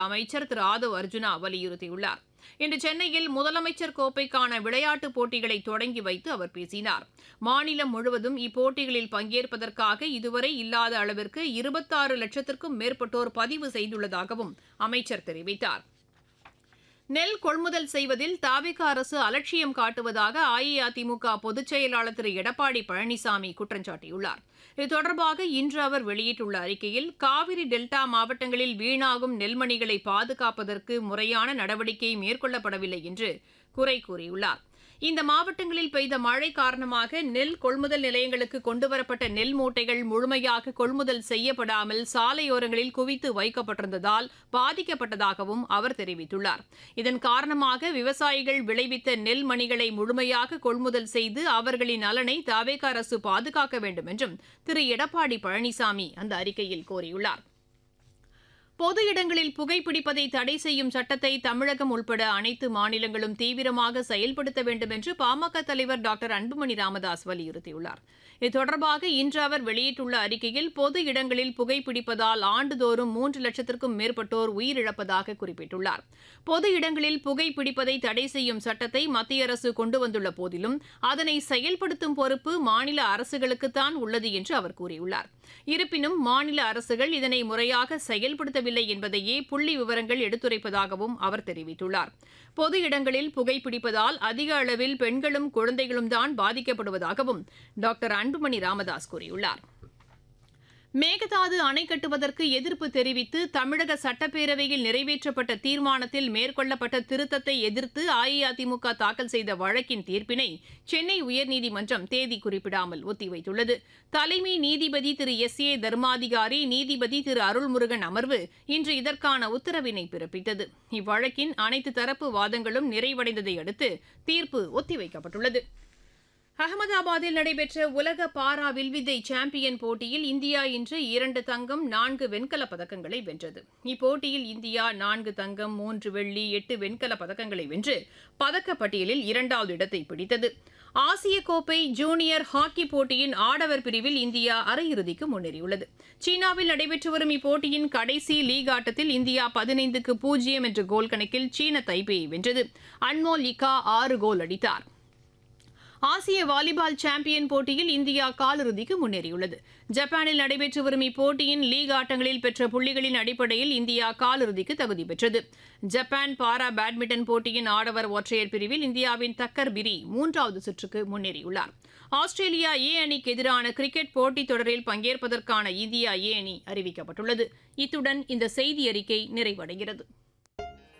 அமைச்சர் திரு ஆதவ் அர்ஜுனா வலியுறுத்தியுள்ளார் இன்று சென்னையில் முதலமைச்சர் கோப்பைக்கான விளையாட்டுப் போட்டிகளை தொடங்கி வைத்து அவர் பேசினார் மாநிலம் முழுவதும் இப்போட்டிகளில் பங்கேற்பதற்காக இதுவரை இல்லாத அளவிற்கு இருபத்தாறு லட்சத்திற்கும் மேற்பட்டோர் பதிவு செய்துள்ளதாகவும் அமைச்சர் தெரிவித்தார் நெல் கொள்முதல் செய்வதில் தாவிக அரசு அலட்சியம் காட்டுவதாக அஇஅதிமுக பொதுச் செயலாளர் திரு எடப்பாடி பழனிசாமி குற்றம் சாட்டியுள்ளார் இது தொடர்பாக இன்று அவர் வெளியிட்டுள்ள அறிக்கையில் காவிரி டெல்டா மாவட்டங்களில் வீணாகும் நெல்மணிகளை பாதுகாப்பதற்கு முறையான நடவடிக்கை மேற்கொள்ளப்படவில்லை என்று குறை கூறியுள்ளார் இந்த மாவட்டங்களில் பெய்த மழை காரணமாக நெல் கொள்முதல் நிலையங்களுக்கு கொண்டுவரப்பட்ட நெல் மூட்டைகள் முழுமையாக கொள்முதல் செய்யப்படாமல் சாலையோரங்களில் குவித்து வைக்கப்பட்டிருந்ததால் பாதிக்கப்பட்டதாகவும் அவர் தெரிவித்துள்ளார் இதன் காரணமாக விவசாயிகள் விளைவித்த நெல் மணிகளை முழுமையாக கொள்முதல் செய்து அவர்களின் நலனை தவேக அரசு பாதுகாக்க வேண்டும் என்றும் திரு எடப்பாடி பழனிசாமி அந்த அறிக்கையில் கோரியுள்ளார் பொது இடங்களில் புகைப்பிடிப்பதை தடை செய்யும் சட்டத்தை தமிழகம் உட்பட அனைத்து மாநிலங்களும் தீவிரமாக செயல்படுத்த வேண்டும் என்று பாமக தலைவர் டாக்டர் அன்புமணி ராமதாஸ் வலியுறுத்தியுள்ளார் இது தொடர்பாக இன்று அவர் வெளியிட்டுள்ள அறிக்கையில் பொது இடங்களில் புகைப்பிடிப்பதால் ஆண்டுதோறும் மூன்று லட்சத்திற்கும் மேற்பட்டோர் உயிரிழப்பதாக குறிப்பிட்டுள்ளார் பொது இடங்களில் புகைப்பிடிப்பதை தடை செய்யும் சட்டத்தை மத்திய அரசு கொண்டு வந்துள்ள போதிலும் அதனை செயல்படுத்தும் பொறுப்பு மாநில அரசுகளுக்குத்தான் உள்ளது என்று அவர் கூறியுள்ளார் இருப்பினும் மாநில அரசுகள் இதனை முறையாக செயல்படுத்தவில்லை என்பதையே புள்ளி விவரங்கள் எடுத்துரைப்பதாகவும் அவர் தெரிவித்துள்ளார் பொது இடங்களில் புகைப்பிடிப்பதால் அதிக அளவில் பெண்களும் குழந்தைகளும் தான் பாதிக்கப்படுவதாகவும் டாக்டர் அன்புமணி ராமதாஸ் கூறியுள்ளார் மேகதாது அணை கட்டுவதற்கு எதிர்ப்பு தெரிவித்து தமிழக சட்டப்பேரவையில் நிறைவேற்றப்பட்ட தீர்மானத்தில் மேற்கொள்ளப்பட்ட திருத்தத்தை எதிர்த்து அஇஅதிமுக தாக்கல் செய்த வழக்கின் தீர்ப்பினை சென்னை உயர்நீதிமன்றம் தேதி குறிப்பிடாமல் ஒத்திவைத்துள்ளது தலைமை நீதிபதி திரு எஸ் ஏ தர்மாதிகாரி நீதிபதி திரு அருள்முருகன் அமர்வு இன்று இதற்கான உத்தரவினை பிறப்பித்தது இவ்வழக்கின் அனைத்து தரப்பு வாதங்களும் நிறைவடைந்ததை அடுத்து தீர்ப்பு ஒத்திவைக்கப்பட்டுள்ளது அகமதாபாத்தில் நடைபெற்ற உலக பாரா வில்வித்தை சாம்பியன் போட்டியில் இந்தியா இன்று இரண்டு தங்கம் நான்கு வெண்கலப் பதக்கங்களை வென்றது இப்போட்டியில் இந்தியா நான்கு தங்கம் மூன்று வெள்ளி எட்டு வெண்கலப் பதக்கங்களை வென்று பதக்கப்பட்டியலில் இரண்டாவது இடத்தை பிடித்தது ஆசிய கோப்பை ஜூனியர் ஹாக்கி போட்டியின் ஆடவர் பிரிவில் இந்தியா அரையிறுதிக்கு முன்னேறியுள்ளது சீனாவில் நடைபெற்று வரும் இப்போட்டியின் கடைசி லீக் ஆட்டத்தில் இந்தியா பதினைந்துக்கு பூஜ்ஜியம் என்ற கோல் கணக்கில் சீன தைப்பேயை வென்றது அன்மோல் லிகா ஆறு கோல் அடித்தார் ஆசிய வாலிபால் சாம்பியன் போட்டியில் இந்தியா காலிறுதிக்கு முன்னேறியுள்ளது ஜப்பானில் நடைபெற்று வரும் இப்போட்டியின் லீக் ஆட்டங்களில் பெற்ற புள்ளிகளின் அடிப்படையில் இந்தியா காலிறுதிக்கு தகுதி பெற்றது ஜப்பான் பாரா பேட்மிண்டன் போட்டியின் ஆடவர் ஒற்றையர் பிரிவில் இந்தியாவின் தக்கர் பிரி மூன்றாவது சுற்றுக்கு முன்னேறியுள்ளார் ஆஸ்திரேலியா ஏ அணிக்கு எதிரான கிரிக்கெட் போட்டித் தொடரில் பங்கேற்பதற்கான இந்தியா ஏ அணி அறிவிக்கப்பட்டுள்ளது இத்துடன் இந்த செய்தி அறிக்கை நிறைவடைகிறது